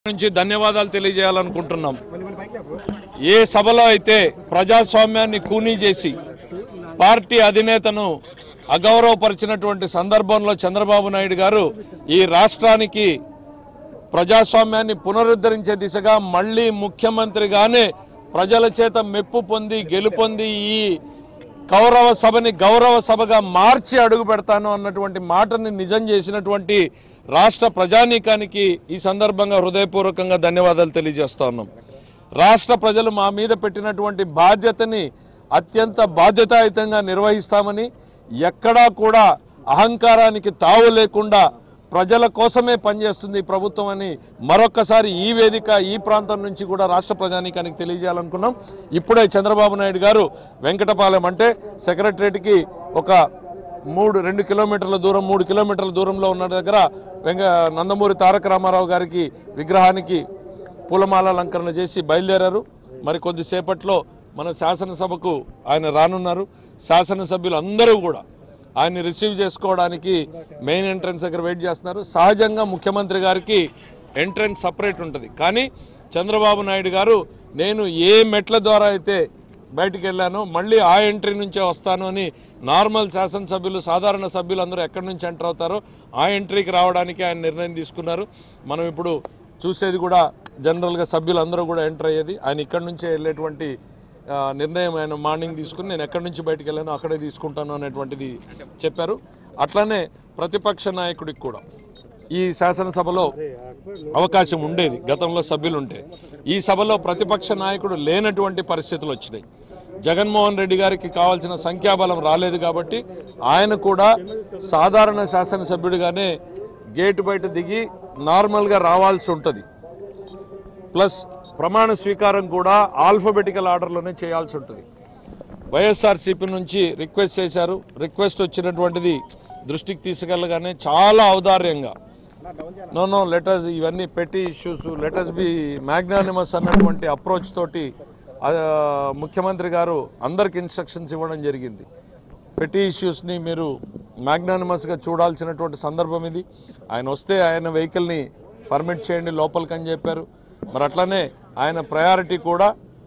నుంచి ధన్యవాదాలు తెలియజేయాలనుకుంటున్నాం ఏ సభలో అయితే ప్రజాస్వామ్యాన్ని కూనీ చేసి పార్టీ అధినేతను అగౌరవపరిచినటువంటి సందర్భంలో చంద్రబాబు నాయుడు గారు ఈ రాష్ట్రానికి ప్రజాస్వామ్యాన్ని పునరుద్ధరించే దిశగా మళ్ళీ ముఖ్యమంత్రిగానే ప్రజల చేత మెప్పు పొంది గెలుపొంది ఈ కౌరవ సభని గౌరవ సభగా మార్చి అడుగు పెడతాను అన్నటువంటి మాటని నిజం చేసినటువంటి రాష్ట్ర ప్రజానీకానికి ఈ సందర్భంగా హృదయపూర్వకంగా ధన్యవాదాలు తెలియజేస్తా ఉన్నాం రాష్ట్ర ప్రజలు మా మీద పెట్టినటువంటి బాధ్యతని అత్యంత బాధ్యతాయుతంగా నిర్వహిస్తామని ఎక్కడా కూడా అహంకారానికి తావు లేకుండా ప్రజల కోసమే పనిచేస్తుంది ఈ ప్రభుత్వం అని మరొక్కసారి ఈ వేదిక ఈ ప్రాంతం నుంచి కూడా రాష్ట్ర ప్రజానీకానికి తెలియజేయాలనుకున్నాం ఇప్పుడే చంద్రబాబు నాయుడు గారు వెంకటపాలెం అంటే సెక్రటరేట్కి ఒక మూడు రెండు కిలోమీటర్ల దూరం మూడు కిలోమీటర్ల దూరంలో ఉన్న దగ్గర వెంక నందమూరి తారక రామారావు గారికి విగ్రహానికి పూలమాల అలంకరణ చేసి బయలుదేరారు మరి కొద్దిసేపట్లో మన శాసనసభకు ఆయన రానున్నారు శాసనసభ్యులు అందరూ కూడా ఆయన్ని రిసీవ్ చేసుకోవడానికి మెయిన్ ఎంట్రన్స్ దగ్గర వెయిట్ చేస్తున్నారు సహజంగా ముఖ్యమంత్రి గారికి ఎంట్రన్స్ సపరేట్ ఉంటుంది కానీ చంద్రబాబు నాయుడు గారు నేను ఏ మెట్ల ద్వారా అయితే బయటికి వెళ్ళాను మళ్ళీ ఆ ఎంట్రీ నుంచే వస్తాను అని నార్మల్ శాసనసభ్యులు సాధారణ సభ్యులు అందరూ ఎక్కడి నుంచి ఎంటర్ అవుతారో ఆ ఎంట్రీకి రావడానికి ఆయన నిర్ణయం తీసుకున్నారు మనం ఇప్పుడు చూసేది కూడా జనరల్గా సభ్యులందరూ కూడా ఎంటర్ అయ్యేది ఆయన ఇక్కడి నుంచే వెళ్ళేటువంటి ఆ, నిర్ణయం ఆయన మార్నింగ్ తీసుకుని నేను ఎక్కడి నుంచి బయటికి వెళ్ళానో అక్కడే తీసుకుంటాను అనేటువంటిది చెప్పారు అట్లానే ప్రతిపక్ష నాయకుడికి కూడా ఈ శాసనసభలో అవకాశం ఉండేది గతంలో సభ్యులు ఉంటే ఈ సభలో ప్రతిపక్ష నాయకుడు లేనటువంటి పరిస్థితులు వచ్చినాయి జగన్మోహన్ రెడ్డి గారికి కావాల్సిన సంఖ్యాబలం రాలేదు కాబట్టి ఆయన కూడా సాధారణ శాసనసభ్యుడిగానే గేటు బయట దిగి నార్మల్గా రావాల్సి ఉంటుంది ప్లస్ ప్రమాణ స్వీకారం కూడా ఆల్ఫబెటికల్ ఆర్డర్లోనే చేయాల్సి ఉంటుంది వైఎస్ఆర్సీపీ నుంచి రిక్వెస్ట్ చేశారు రిక్వెస్ట్ వచ్చినటువంటిది దృష్టికి తీసుకెళ్ళగానే చాలా ఔదార్యంగా నో నో లెటర్స్ ఇవన్నీ పెట్టి ఇష్యూస్ లెటర్స్ బి మ్యాగ్నానిమస్ అన్నటువంటి అప్రోచ్ తోటి ఆ, ముఖ్యమంత్రి గారు అందరికి ఇన్స్ట్రక్షన్స్ ఇవ్వడం జరిగింది పెట్టి ఇష్యూస్ని మీరు మ్యాగ్నానిమస్గా చూడాల్సినటువంటి సందర్భం ఇది ఆయన వస్తే ఆయన వెహికల్ని పర్మిట్ చేయండి లోపలికి అని చెప్పారు మరి అట్లానే ఆయన ప్రయారిటీ కూడా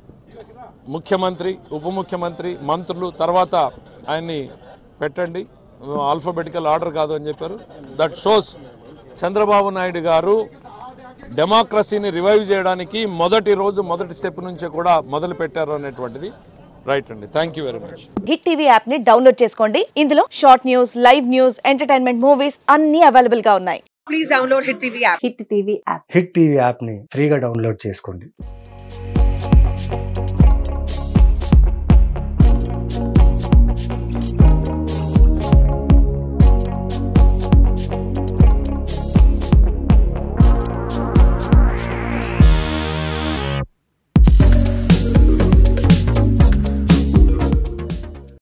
ముఖ్యమంత్రి ఉప ముఖ్యమంత్రి మంత్రులు తర్వాత ఆయన్ని పెట్టండి ఆల్ఫాబెటికల్ ఆర్డర్ కాదు అని చెప్పారు దట్ షోస్ చంద్రబాబు నాయుడు గారు డెమోక్రసీని రివైవ్ చేయడానికి మొదటి రోజు మొదటి స్టెప్ నుంచే కూడా మొదలు పెట్టారు అనేటువంటిది రైట్ అండి thank you very much hit TV app ని డౌన్లోడ్ చేసుకోండి ఇందులో short news live news entertainment movies అన్ని అవైలబుల్ గా ఉన్నాయి please download Hit TV app. Hit TV app hit TV యాప్ని ఫ్రీగా డౌన్లోడ్ చేసుకోండి